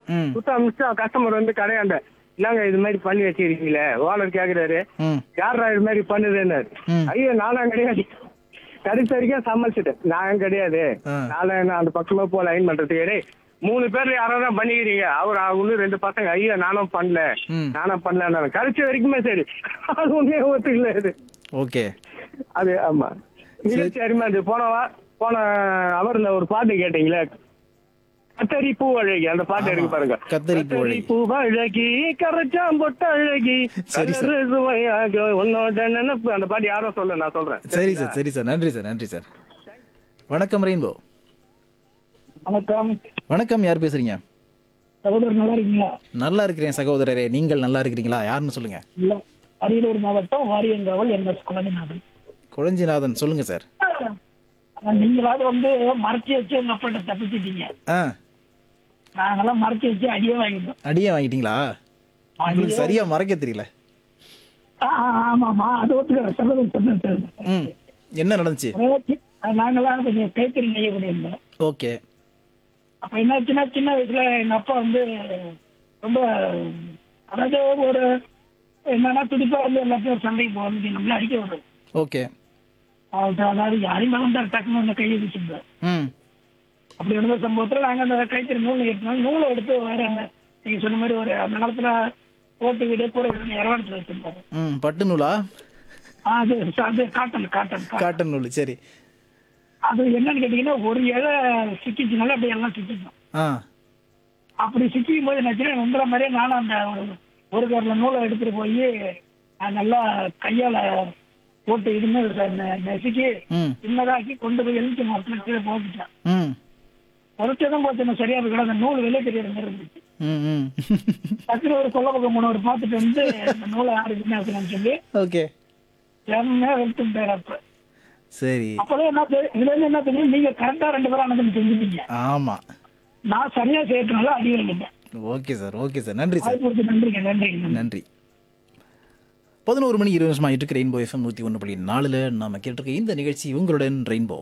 ம் சுத்த அமிச்சு கஸ்டமர் வந்து கடையாண்ட என்னங்க இது மாதிரி பண்ணி வச்சிருக்கீங்களே ஓனர் கேக்குறாரு ம் யாரா இது மாதிரி பண்ணுதுன்னு ம். ஐயோ நானும் கிடையாது கடைசி வரைக்கும் சமாளிச்சுட்டேன் நான் கிடையாது ஆ. நானும் நான் அந்த பக்கமா போல லைன் பண்றதுக்கு டேய், மூணு பேர் யாராவது தான் பண்ணிக்கிறீங்க அவர் இன்னும் ரெண்டு பசங்க ஐயோ நானும் பண்ணல ம். நானும் பண்ணல கடைசி வரைக்குமே சரி அது உண்மையே ஒத்துக்கல இது ஓகே அது ஆமா நிகழ்ச்சி அருமையா இருந்து போன வா- போன அவர்ல ஒரு பாட்டு கேட்டீங்களே கத்தரி பூ அழகி அந்த பாட்டு எடுக்க பாருங்க கத்தரி பூ அழகி. பூ அழகி கரைச்சாம் பொட்ட அழகி சரி, சார். கலரு சுவையாக உன்னோட நினைப்பு அந்த பாட்டு யாரோ சொல்ல நான் சொல்றேன் சரி சார் சரி சார் நன்றி சார் நன்றி சார் வணக்கம் ரெயின்போ வணக்கம் வணக்கம் யார் பேசுறீங்க சகோதரர் நல்லா இருக்கீங்களா நல்லா இருக்கிறேன் சகோதரரே நீங்கள் நல்லா இருக்கிறீங்களா யாருன்னு சொல்லுங்க இல்ல அரியலூர் மாவட்டம் வாரியங்காவல் என் எஸ் குழந்தைநாதன் குழஞ்சிநாதன் சொல்லுங்க சார் நீங்களாவது வந்து மறைச்சு வச்சு உங்க அப்பட்ட தப்பிச்சிட்டீங்க ஆ நாங்கெல்லாம் மறைச்சு வச்சு அடியே வாங்கிட்டோம் அடியே வாங்கிட்டீங்களா உங்களுக்கு சரியா மறைக்க தெரியல ஆ, ஆ, ஆமாமா அது ஒத்துக்கிறேன் சகோதரர் சொன்னது சரி. ம் என்ன நடந்துச்சு ஒரே சி- நாங்கெல்லாம் கொஞ்சம் கைத்தறி நெய்யக்கூடிய இருந்தோம் ஓகே அப்ப என்னாச்சுன்னா சின்ன வயசுல எங்க அப்பா வந்து ரொம்ப அதாவது ஒரு என்னன்னா துடிப்பா வந்து எல்லாத்தையும் ஒரு சண்டைக்கு போகிறது நம்மள அடிக்க வரும் ஓகே அது அதாவது யாரையும் மறந்தார் டக்குன்னு வந்து கையை வச்சிருந்தார் ம் அப்படி இருந்த சம்பவத்துல நாங்க அந்த கைத்தறி நூல் எடுத்தோம் நூலை எடுத்து வேற அந்த நீங்க சொன்ன மாதிரி ஒரு அந்த காலத்துல ஓட்டு வீடு கூட இரவாணத்துல வச்சிருந்தாரு ம் பட்டு நூலா ஆ, அது அது காட்டன் காட்டன் கா- காட்டன் நூல் சரி அது என்னன்னு கேட்டீங்கன்னா ஒரு இலை சிக்கிச்சுனால அப்படியே எல்லாம் சிக்கிச்சோம் ஆ அப்படி சிக்கிக்கும் போது என்னாச்சுன்னா உங்களை மாதிரியே நானும் அந்த ஒரு- ஒரு கரல நூலை எடுத்துட்டு போய் நல்லா கையால போட்டு இருந்து நெசுக்கி ம் சின்னதாக்கி கொண்டு போய் எழுச்சி மரத்துல கீழே போட்டுட்டேன் ம் குறைச்சதும் போச்சு சரியா இருக்கல அந்த நூல் வெளியே தெரியற மாதிரி இருந்துச்சு ம் ம் டக்குனு ஒரு கொல்ல பக்கம் போனவர் பார்த்துட்டு வந்து இந்த நூலை யாரு என்ன ஆச்சுன்னு சொல்லி ஓகே செம்மையா வெளுத்துட்டாரு அப்ப சரி அப்பதான் என்ன தெரியும் இதுல இருந்து என்ன தெரியும் நீங்க கரெக்டா ரெண்டு பேரும் அண்ணன் செஞ்சுட்டீங்க ஆமாம் நான் சரியா செய்யறதுனால அடி வாங்கிட்டேன் ஓகே சார் ஓகே சார் நன்றி சார் வாய்ப்பு கொடுத்து நன்றிங்க நன்றிங்க நன்றி பதினோரு மணி இருபது நிமிஷம் ஆயிட்டு இருக்கு ரெயின்போ எஃப்எம் நூற்றி ஒன்று புள்ளி நாலில் நாம கேட்டிருக்க இந்த நிகழ்ச்சி உங்களுடன் ரெயின்போ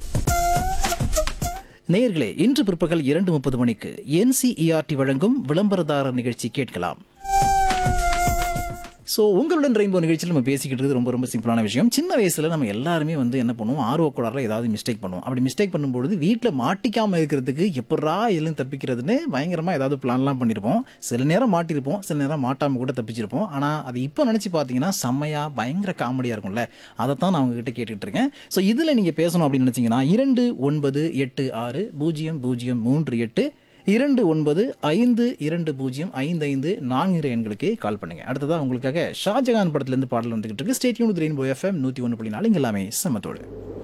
நேயர்களே இன்று பிற்பகல் இரண்டு முப்பது மணிக்கு என்சிஇஆர்டி வழங்கும் விளம்பரதாரர் நிகழ்ச்சி கேட்கலாம் ஸோ உங்களுடன் ரெயின்போ நிகழ்ச்சியில் நம்ம பேசிக்கிட்டு இருக்கிறது ரொம்ப ரொம்ப சிம்பிளான விஷயம் சின்ன வயசில் நம்ம எல்லாருமே வந்து என்ன பண்ணுவோம் ஆர்வக்கூடாரில் ஏதாவது மிஸ்டேக் பண்ணுவோம் அப்படி மிஸ்டேக் பண்ணும்பொழுது வீட்டில் மாட்டிக்காமல் இருக்கிறதுக்கு எப்படா இதுலேருந்து தப்பிக்கிறதுன்னு பயங்கரமாக ஏதாவது பிளான்லாம் பண்ணியிருப்போம் சில நேரம் மாட்டியிருப்போம் சில நேரம் மாட்டாமல் கூட தப்பிச்சிருப்போம் ஆனால் அது இப்போ நினச்சி பார்த்தீங்கன்னா செம்மையாக பயங்கர காமெடியாக இருக்கும்ல அதை தான் நான் உங்ககிட்ட கேட்டுட்டு இருக்கேன் ஸோ இதில் நீங்கள் பேசணும் அப்படின்னு நினச்சிங்கன்னா இரண்டு ஒன்பது எட்டு ஆறு பூஜ்ஜியம் பூஜ்ஜியம் மூன்று எட்டு இரண்டு ஒன்பது ஐந்து இரண்டு பூஜ்ஜியம் ஐந்து ஐந்து நான்கு எண்களுக்கு கால் பண்ணுங்க அடுத்ததா உங்களுக்காக ஷாஜகான் படத்துலேருந்து பாடல் வந்துகிட்டு இருக்கு ஸ்டேட்யூன் ரெயின்போ எஃப்எம் நூற்றி ஒன்று புள்ளி நாலு இங்க எல்லாமே சமத்தோடு